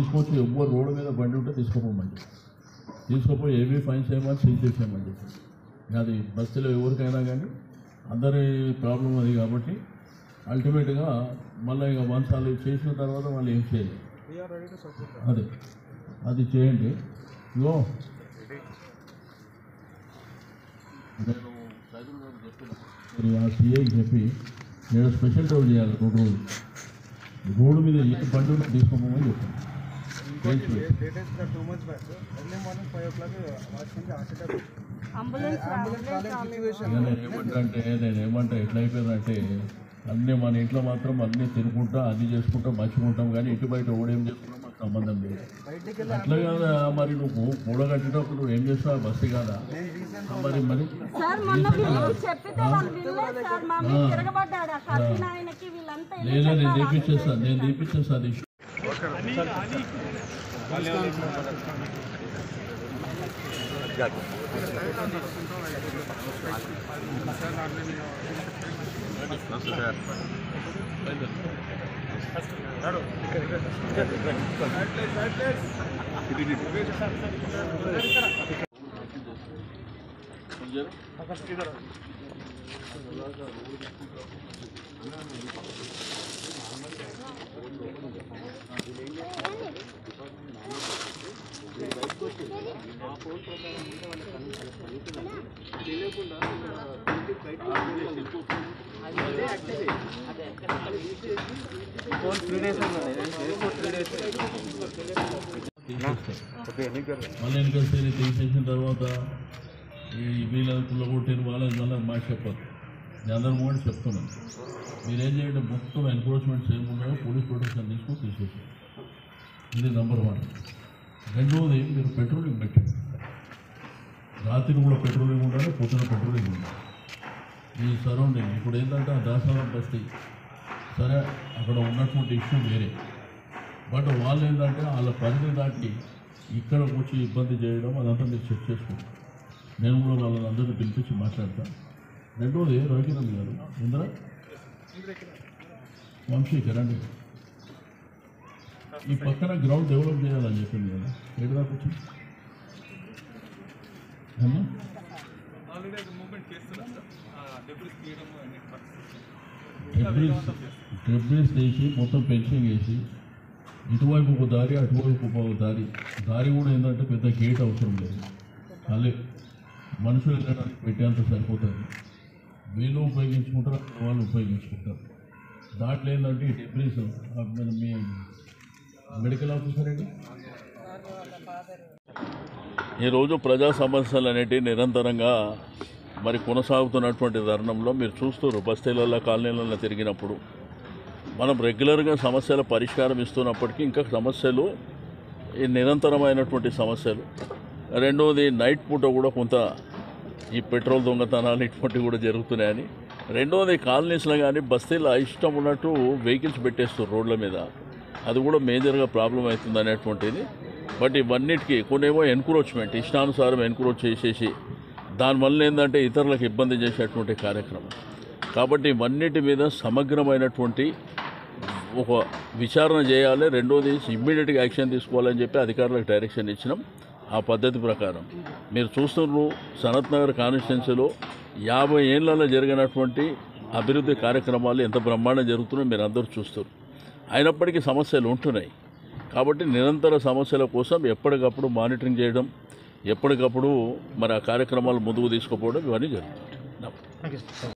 తీసుకొచ్చి ఎవ్వరు రోడ్డు మీద బండి ఉంటే తీసుకుపోమని చెప్పి తీసుకుపోయి ఏవి ఫైన్స్ చేయమని సీజ్ చేసామని చెప్పి ఇక అది బస్సులో ఎవరికైనా కానీ అందరి ప్రాబ్లం అది కాబట్టి అల్టిమేట్గా మళ్ళీ ఇక వన్స్ వాళ్ళు చేసిన తర్వాత వాళ్ళు ఏం చేయలేదు అదే అది చేయండి ఇగో నేను సైదుల్ గారికి చెప్పిన మీరు ఆ సీఐకి చెప్పి నేను స్పెషల్ డ్రైవ్ చేయాలి రెండు రోజులు రోడ్డు మీద ఏ బండి ఉంటే తీసుకోమని చెప్పాను చేసి పెట్టు. Two months back early morning five o'clock వాచ్మెన్కి heart attack ambulance ambulance college situation ఇక నేను ఏమంటా అంటే నేను ఏమంటా ఎట్లా అయిపోయిందంటే అన్నీ మన ఇంట్లో మాత్రం అన్నీ తినుకుంటా అన్నీ చేసుకుంటా మర్చిపోంటాం కానీ ఇటు బయట ఓడేం చేసుకున్నా మాకు సంబంధం లేదు బయటికి వెళ్ళి అట్లా కాదా మరి నువ్వు కూడగట్టేటప్పుడు నువ్వు ఏం చేస్తావు బస్సు కాదా నేను రీసెంట్ మరి మరి సార్ మొన్న వీళ్ళు చెప్పితే వాళ్ళు వినలేదు సార్ మా మీద తిరగబడ్డాడు ఆ కత్తిన ఆయనకి వీళ్ళంతా వెళ్ళి లేదా నేను చెప్పారు. తీపిచ్చేస్తాను నేను తీపిచ్చేస్తాను అది తీసేస్తాను మళ్ళీ వెనకొస్తే తీసేసిన తర్వాత ఈ వీళ్ళ పుల్లగొట్టిన వాళ్ళ మళ్ళీ మాట చెప్పదు నేను అందరూ కూడా చెప్తున్నాను మీరేం చేయండి మొత్తం ఎన్క్రోచ్మెంట్స్ ఏమున్నాయో పోలీస్ ప్రొటెక్షన్ తీసుకొని తీసేసి ఇది నెంబర్ వన్ రెండవది మీరు పెట్రోలింగ్ పెట్టండి రాత్రి కూడా పెట్రోలింగ్ ఉండాలి పొద్దున పెట్రోలింగ్ ఉండాలి ఈ సరౌండింగ్ ఇప్పుడు ఏంటంటే ఆ దాసారం బస్తీ సరే అక్కడ ఉన్నటువంటి ఇష్యూ వేరే బట్ వాళ్ళు ఏంటంటే వాళ్ళ పరిధి దాటి ఇక్కడ వచ్చి ఇబ్బంది చేయడం అదంతా మీరు చెక్ చేసుకోండి నేను కూడా వాళ్ళని అందరినీ పిలిపించి మాట్లాడతాను రెండోది రవికిరణ్ గారు ఇంద్ర వంశీ రండి ఈ పక్కన గ్రౌండ్ డెవలప్ చేయాలని చెప్పింది కదా ఏడు దాకా వచ్చింది ఏమ్మా? ఆల్రెడీ అది మూవ్మెంట్ చేస్తున్నాం సార్ డెబ్రిస్ తీయడం అన్ని డెబ్రిస్ డెబ్రిస్ తీసి మొత్తం పెన్షన్ వేసి ఇటువైపు ఒక దారి అటువైపు ఒక దారి దారి కూడా ఏంటంటే పెద్ద గేట్ అవసరం లేదు అదే మనుషులు వెళ్ళడానికి పెట్టేంత సరిపోతుంది వీళ్ళు ఉపయోగించుకుంటారు అక్కడ వాళ్ళు ఉపయోగించుకుంటారు దాంట్లో ఏంటంటే ఈ డెబ్రిస్ ఆ మన మీ మెడికల్ ఆఫీసర్ అండి ఈరోజు ప్రజా సమస్యలు అనేటివి నిరంతరంగా మరి కొనసాగుతున్నటువంటి తరుణంలో మీరు చూస్తారు బస్తీలలో కాలనీలలో తిరిగినప్పుడు మనం రెగ్యులర్గా సమస్యల పరిష్కారం ఇస్తున్నప్పటికీ ఇంకా సమస్యలు ఈ నిరంతరమైనటువంటి సమస్యలు రెండవది నైట్ పూట కూడా కొంత ఈ పెట్రోల్ దొంగతనాలు ఇటువంటివి కూడా జరుగుతున్నాయని రెండవది కాలనీస్లో కానీ బస్తీలో ఇష్టం ఉన్నట్టు వెహికల్స్ పెట్టేస్తారు రోడ్ల మీద అది కూడా మేజర్గా ప్రాబ్లం అవుతుంది అనేటువంటిది బట్ ఇవన్నిటికీ కొన్నేమో ఎన్క్రోచ్మెంట్ ఇష్టానుసారం ఎన్క్రోచ్ చేసేసి దానివల్ల ఏంటంటే ఇతరులకు ఇబ్బంది చేసేటువంటి కార్యక్రమం కాబట్టి ఇవన్నిటి మీద సమగ్రమైనటువంటి ఒక విచారణ చేయాలి రెండోది ఇమ్మీడియట్గా యాక్షన్ తీసుకోవాలని చెప్పి అధికారులకు డైరెక్షన్ ఇచ్చినాం ఆ పద్ధతి ప్రకారం మీరు చూస్తున్నారు సనత్ నగర్ కాన్స్టిట్యున్సీలో యాభై ఏళ్లలో జరిగినటువంటి అభివృద్ధి కార్యక్రమాలు ఎంత బ్రహ్మాండం జరుగుతున్నాయో మీరు అందరూ చూస్తారు అయినప్పటికీ సమస్యలు ఉంటున్నాయి కాబట్టి నిరంతర సమస్యల కోసం ఎప్పటికప్పుడు మానిటరింగ్ చేయడం ఎప్పటికప్పుడు మరి ఆ కార్యక్రమాలు ముందుకు తీసుకుపోవడం ఇవన్నీ జరుగుతుంది